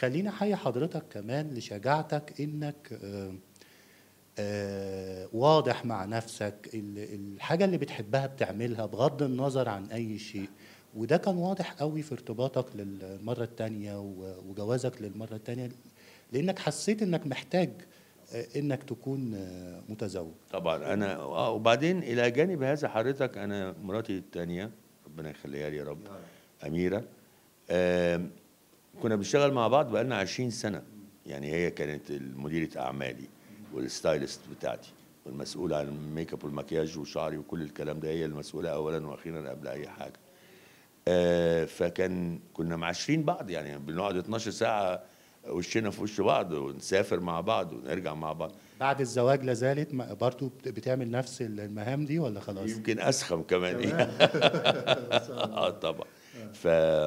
خليني احيي حضرتك كمان لشجاعتك انك آه، آه، واضح مع نفسك ال- الحاجه اللي بتحبها بتعملها بغض النظر عن اي شيء وده كان واضح قوي في ارتباطك للمره الثانيه وجوازك للمره الثانيه لانك حسيت انك محتاج آه، انك تكون آه، متزوج طبعا انا اه وبعدين الى جانب هذا حضرتك انا مراتي الثانيه ربنا يخليها لي يا رب اميره آم، كنا بنشتغل مع بعض بقالنا 20 سنه يعني هي كانت مديره اعمالي والستايلست بتاعتي والمسؤوله عن الميك اب والمكياج وشعري وكل الكلام ده هي المسؤوله اولا واخيرا قبل اي حاجه آه، فكان كنا معاشرين بعض يعني بنقعد 12 ساعه وشنا في وش بعض ونسافر مع بعض ونرجع مع بعض بعد الزواج لازالت م- برضو بت- بتعمل نفس المهام دي ولا خلاص يمكن اسخم كمان اه طبعا ف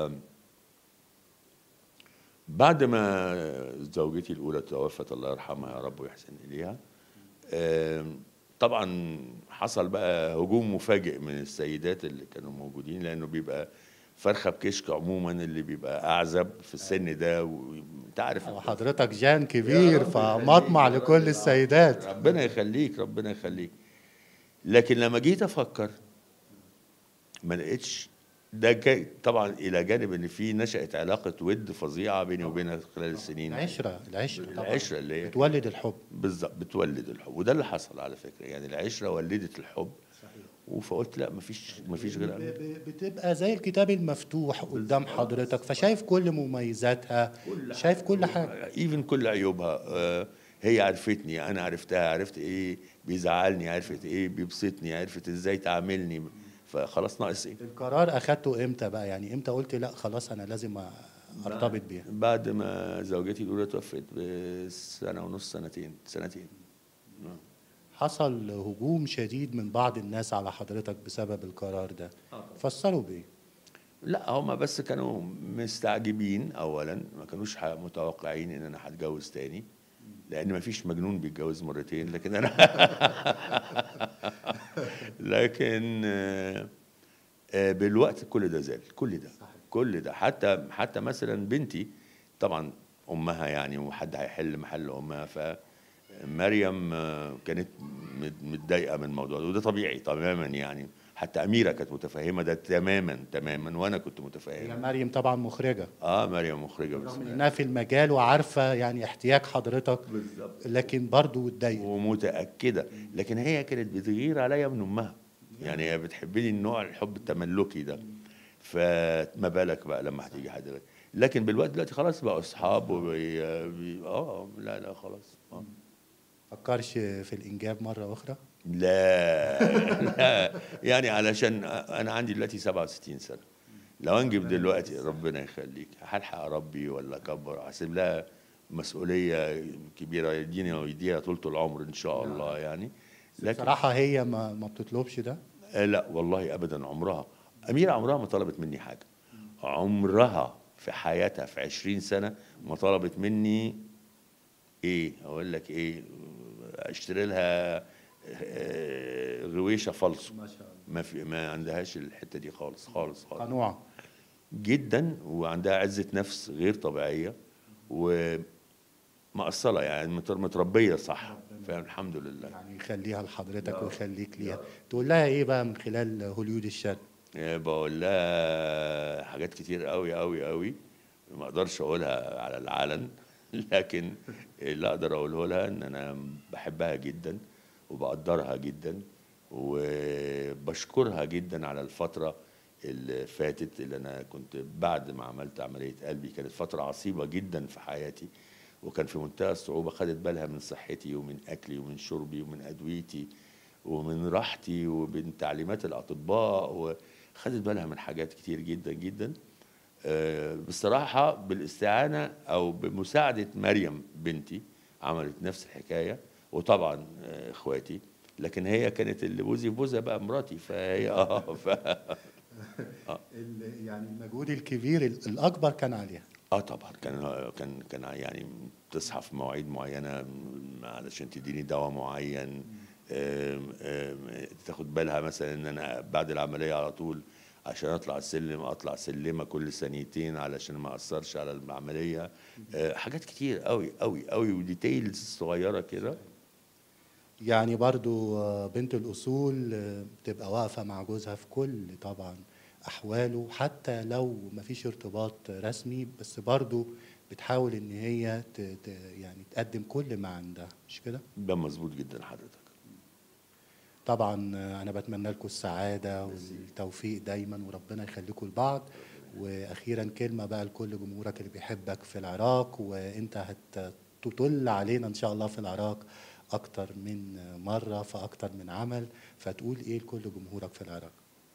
بعد ما زوجتي الاولى توفت الله يرحمها يا رب ويحسن اليها آم، طبعا حصل بقى هجوم مفاجئ من السيدات اللي كانوا موجودين لانه بيبقى فرخه بكشك عموما اللي بيبقى اعزب في السن ده وانت عارف وحضرتك جان كبير فمطمع لكل السيدات ربنا يخليك ربنا يخليك لكن لما جيت افكر ما لقيتش ده جاي طبعا الى جانب ان في نشات علاقه ود فظيعه بيني وبينها خلال السنين العشرة العشرة طبعا العشره اللي هي بتولد الحب بالظبط بتولد الحب وده اللي حصل على فكره يعني العشره ولدت الحب فقلت لا مفيش مفيش غير ب- ب- بتبقى زي الكتاب المفتوح قدام حضرتك فشايف كل مميزاتها شايف كل حاجة ايفن كل عيوبها آه، هي عرفتني انا عرفتها عرفت ايه بيزعلني عرفت ايه بيبسطني عرفت ازاي تعاملني فخلاص ناقص ايه القرار أخدته إمتى بقى يعني إمتى قلت لا خلاص أنا لازم أرتبط بيها بعد ما زوجتي الاولى توفت بسنه ونص سنتين سنتين حصل هجوم شديد من بعض الناس على حضرتك بسبب القرار ده فسروا بإيه لا هما بس كانوا مستعجبين اولا ما كانوش ح- متوقعين ان انا هتجوز تاني لان ما فيش مجنون بيتجوز مرتين لكن انا لكن آه، آه، بالوقت كل ده زال كل ده كل ده حتى حتى مثلا بنتي طبعا امها يعني وحد هيحل محل امها فمريم آه، كانت مت- متضايقه من الموضوع ده وده طبيعي تماما يعني حتى اميره كانت متفهمه ده تماما تماما وانا كنت هي متفهم مريم طبعا مخرجة اه مريم مخرجه بس رغم إنها في المجال وعارفة يعني احتياج حضرتك بالظبط لكن برضو اتضايقت ومتاكده لكن هي كانت بتغير عليا من امها يعني هي بتحبني النوع الحب التملكي ده فما بالك بقى لما هتيجي حد غير. لكن بالوقت دلوقتي خلاص بقوا اصحاب وبي... بي... اه لا لا خلاص آه. فكرش في الإنجاب مرة أخرى لا لا يعني علشان انا عندي دلوقتي 67 سنه لو انجب دلوقتي ربنا يخليك هلحق اربي ولا اكبر احسب لها مسؤوليه كبيره يديني ويديها طولة العمر ان شاء الله يعني لكن صراحة هي ما, ما بتطلبش ده آه لا والله ابدا عمرها اميره عمرها ما طلبت مني حاجه عمرها في حياتها في 20 سنه ما طلبت مني ايه اقول لك ايه اشتري لها آه، غويشه فالصو ما شاء الله ما في ما عندهاش الحته دي خالص خالص خالص قنوع جدا وعندها عزه نفس غير طبيعيه ومقصله يعني مت- متربيه صح فالحمد لله يعني يخليها لحضرتك ويخليك ليها تقول لها ايه بقى من خلال هوليود الشرق يعني بقول لها حاجات كتير قوي قوي قوي ما اقدرش اقولها على العلن لكن اللي اقدر اقوله لها ان انا بحبها جدا وبقدرها جدا وبشكرها جدا على الفتره اللي فاتت اللي انا كنت بعد ما عملت عمليه قلبي كانت فتره عصيبه جدا في حياتي وكان في منتهى الصعوبه خدت بالها من صحتي ومن اكلي ومن شربي ومن ادويتي ومن راحتي ومن تعليمات الاطباء وخدت بالها من حاجات كتير جدا جدا آه، بصراحه بالاستعانه او بمساعده مريم بنتي عملت نفس الحكايه وطبعا آه، اخواتي لكن هي كانت اللي بوزي في بوزها بقى مراتي فهي اه ف... ال- يعني المجهود الكبير ال- الاكبر كان عليها اه طبعا كان كان كان يعني تصحى في مواعيد معينه م- علشان تديني دواء معين آم، آم، تاخد بالها مثلا ان انا بعد العمليه على طول عشان اطلع السلم اطلع سلمه كل ثانيتين علشان ما اثرش على العمليه آه، حاجات كتير قوي قوي قوي وديتيلز صغيره كده يعني برضو آه، بنت الأصول آه، بتبقى واقفة مع جوزها في كل طبعا أحواله حتى لو مفيش ارتباط رسمي بس برضو بتحاول إن هي ت- ت- يعني تقدم كل ما عندها مش كده؟ ده مظبوط جدا حضرتك طبعا آه، أنا بتمنى لكم السعادة والتوفيق دايما وربنا يخليكم لبعض وأخيرا كلمة بقى لكل جمهورك اللي بيحبك في العراق وأنت هتطل علينا إن شاء الله في العراق أكتر من مرة في أكتر من عمل فتقول إيه لكل جمهورك في العراق؟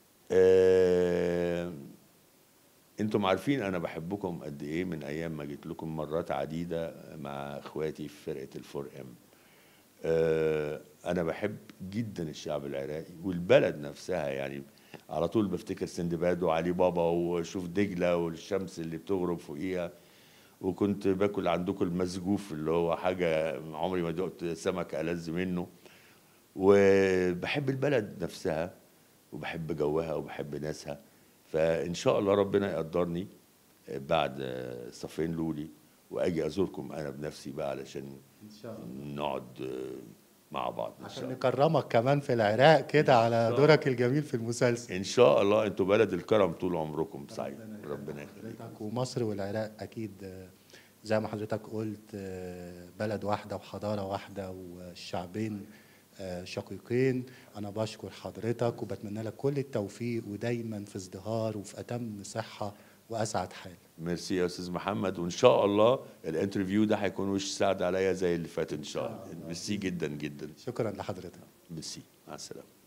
آه، انتم عارفين انا بحبكم قد ايه من ايام ما جيت لكم مرات عديده مع اخواتي في فرقه الفور ام آه، انا بحب جدا الشعب العراقي والبلد نفسها يعني على طول بفتكر سندباد وعلي بابا وشوف دجله والشمس اللي بتغرب فوقيها وكنت باكل عندكم المسجوف اللي هو حاجه عمري ما دقت سمك ألذ منه وبحب البلد نفسها وبحب جوها وبحب ناسها فان شاء الله ربنا يقدرني بعد صفين لولي واجي ازوركم انا بنفسي بقى علشان إن شاء الله نقعد مع بعض ان شاء عشان الله نكرمك كمان في العراق كده على دورك الجميل في المسلسل ان شاء الله انتوا بلد الكرم طول عمركم سعيد ربنا يخليك حضرتك ومصر والعراق اكيد آه، زي ما حضرتك قلت آه، بلد واحده وحضاره واحده والشعبين آه، شقيقين انا بشكر حضرتك وبتمنى لك كل التوفيق ودايما في ازدهار وفي اتم صحه واسعد حال ميرسي يا استاذ محمد وان شاء الله الانترفيو ده هيكون وش سعد عليا زي اللي فات ان شاء الله ميرسي جدا جدا شكرا لحضرتك ميرسي مع السلامه